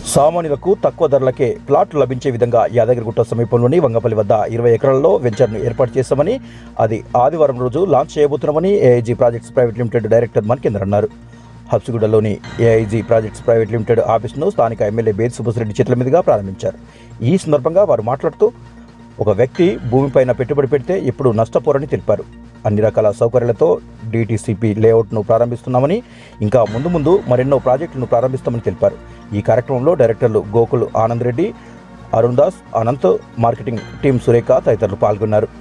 సామాన్యులకు తక్కువ ధరలకే ప్లాట్లు లభించే విధంగా యాదగిరిగుట్ట సమీపంలోని వంగపల్లి వద్ద ఇరవై ఎకరాలలో వెంచర్ను ఏర్పాటు చేస్తామని అది ఆదివారం రోజు లాంచ్ చేయబోతున్నామని AIG projects private limited director Mankender అన్నారు హబ్సిగూడలోని ఏఐజీ ప్రాజెక్ట్స్ ప్రైవేట్ లిమిటెడ్ ఆఫీసును స్థానిక ఎమ్మెల్యే బేద్ సుభాషరెడ్డి చేతుల మీదుగా ప్రారంభించారు ఈ సందర్భంగా వారు మాట్లాడుతూ ఒక వ్యక్తి భూమిపైన పెట్టుబడి పెడితే ఇప్పుడు నష్టపోరని తెలిపారు అన్ని రకాల సౌకర్యాలతో డీటీసీపీ లేఅవుట్ను ప్రారంభిస్తున్నామని ఇంకా ముందు ముందు మరెన్నో ప్రాజెక్టులను ప్రారంభిస్తామని తెలిపారు ఈ కార్యక్రమంలో డైరెక్టర్లు గోకుల్ ఆనంద్ రెడ్డి అరుణ్ దాస్ అనంత్ మార్కెటింగ్ టీం సురేఖ తదితరులు పాల్గొన్నారు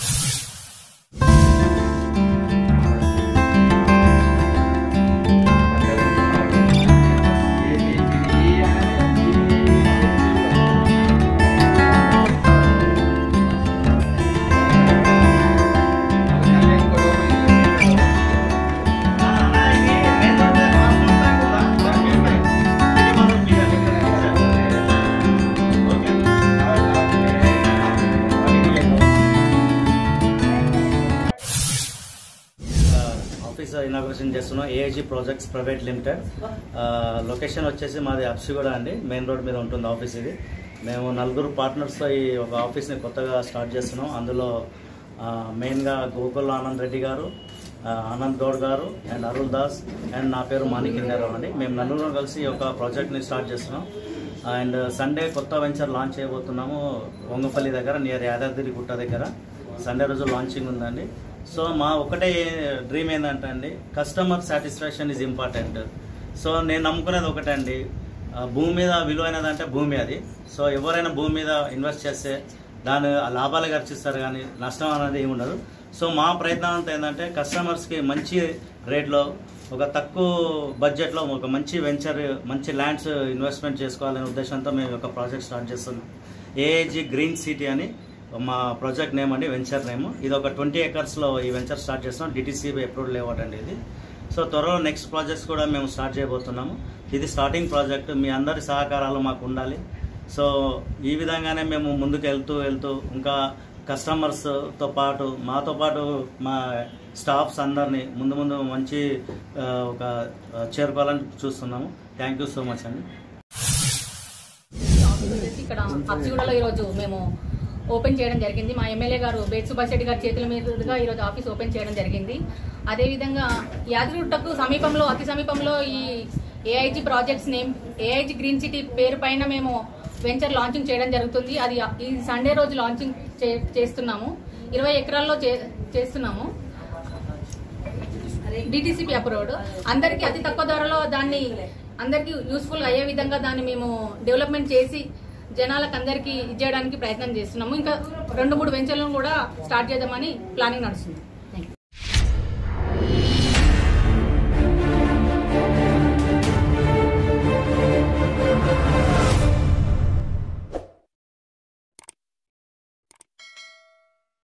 ఆఫీస్ ఇనాగ్రేషన్ చేస్తున్నాం ఏఐజీ ప్రాజెక్ట్స్ ప్రైవేట్ లిమిటెడ్ ఆ, లొకేషన్ వచ్చేసి మాది అప్సిగూడ అండి మెయిన్ రోడ్ మీద ఉంటుంది ఆఫీస్ ఇది మేము నలుగురు పార్ట్నర్స్తో ఈ ఒక ఆఫీస్ని కొత్తగా స్టార్ట్ చేస్తున్నాం అందులో ఆ, మెయిన్గా గోకుల్ ఆనంద్ రెడ్డి గారు ఆ, ఆనంద్ గౌడ్ గారు అండ్ అరుణ్ దాస్ అండ్ నా పేరు మాణికిందరావు అండి మేము నలుగురు కలిసి ఈ ఒక ప్రాజెక్ట్ని స్టార్ట్ చేస్తున్నాం అండ్ సండే కొత్త వెంచర్ లాంచ్ చేయబోతున్నాము వంగపల్లి దగ్గర నియర్ యాదాద్రి గుట్ట దగ్గర సండే రోజు లాంచింగ్ ఉందండి సో మా ఒకటే డ్రీమ్ ఏంటంటే అండి customer satisfaction is important so నేను నమ్ముకునేది ఒకటే అండి ఆ, భూమి మీద విలువైనది అంటే భూమి అది సో ఎవరైనా భూమి మీద ఇన్వెస్ట్ చేస్తే దాని లాభాలు ఖర్చిస్తారు కానీ నష్టం అనేది ఏమి ఉండదు సో మా ప్రయత్నం అంతా ఏంటంటే కస్టమర్స్కి మంచి రేట్లో ఒక తక్కువ బడ్జెట్లో ఒక మంచి వెంచర్ మంచి ల్యాండ్స్ ఇన్వెస్ట్మెంట్ చేసుకోవాలనే ఉద్దేశంతో మేము ఒక ప్రాజెక్ట్ స్టార్ట్ చేస్తున్నాం ఏఏజీ గ్రీన్ సిటీ అని మా ప్రాజెక్ట్ నేమ్ అండి వెంచర్ నేమ్ ఇది ఒక ట్వంటీ ఎకర్స్లో ఈ వెంచర్ స్టార్ట్ చేస్తున్నాం డిటీసీ అప్రూవ్డ్ లేఅవుట్ అండి ఇది సో త్వరలో నెక్స్ట్ ప్రాజెక్ట్స్ కూడా మేము స్టార్ట్ చేయబోతున్నాము ఇది స్టార్టింగ్ ప్రాజెక్ట్ మీ అందరి సహకారాలు మాకు ఉండాలి సో ఈ విధంగానే మేము ముందుకు వెళ్తూ వెళ్తూ ఇంకా కస్టమర్స్తో పాటు మాతో పాటు మా స్టాఫ్స్ అందరినీ ముందు ముందు మంచి ఆ, ఒక ఆ, చేరుకోవాలని చూస్తున్నాము థ్యాంక్ యూ సో మచ్ అండి ఆఫీస్ వచ్చేసి ఇక్కడ అప్సిగూడలో ఈరోజు మేము ఓపెన్ చేయడం జరిగింది మా ఎమ్మెల్యే గారు బేట్ సుభాష్ రెడ్డి గారి చేతుల మీదుగా ఈరోజు ఆఫీస్ ఓపెన్ చేయడం జరిగింది అదేవిధంగా యాదగిరిగుట్టకు సమీపంలో అతి సమీపంలో ఈ AIG projects name AIG green city పేరు పైన మేము వెంచర్ లాంచింగ్ చేయడం జరుగుతుంది అది ఈ సండే రోజు లాంచింగ్ చే- చేస్తున్నాము ఇరవై ఎకరాల్లో చే- చేస్తున్నాము డిటిసిపి అప్రూవ్డ్ అందరికీ అతి తక్కువ ధరలో దాన్ని అందరికీ యూస్ఫుల్ అయ్యే విధంగా దాన్ని మేము డెవలప్మెంట్ చేసి జనాలకు అందరికీ ఇచ్చేయడానికి ప్రయత్నం చేస్తున్నాము ఇంకా రెండు మూడు వెంచర్లను కూడా స్టార్ట్ చేద్దామని ప్లానింగ్ నడుస్తుంది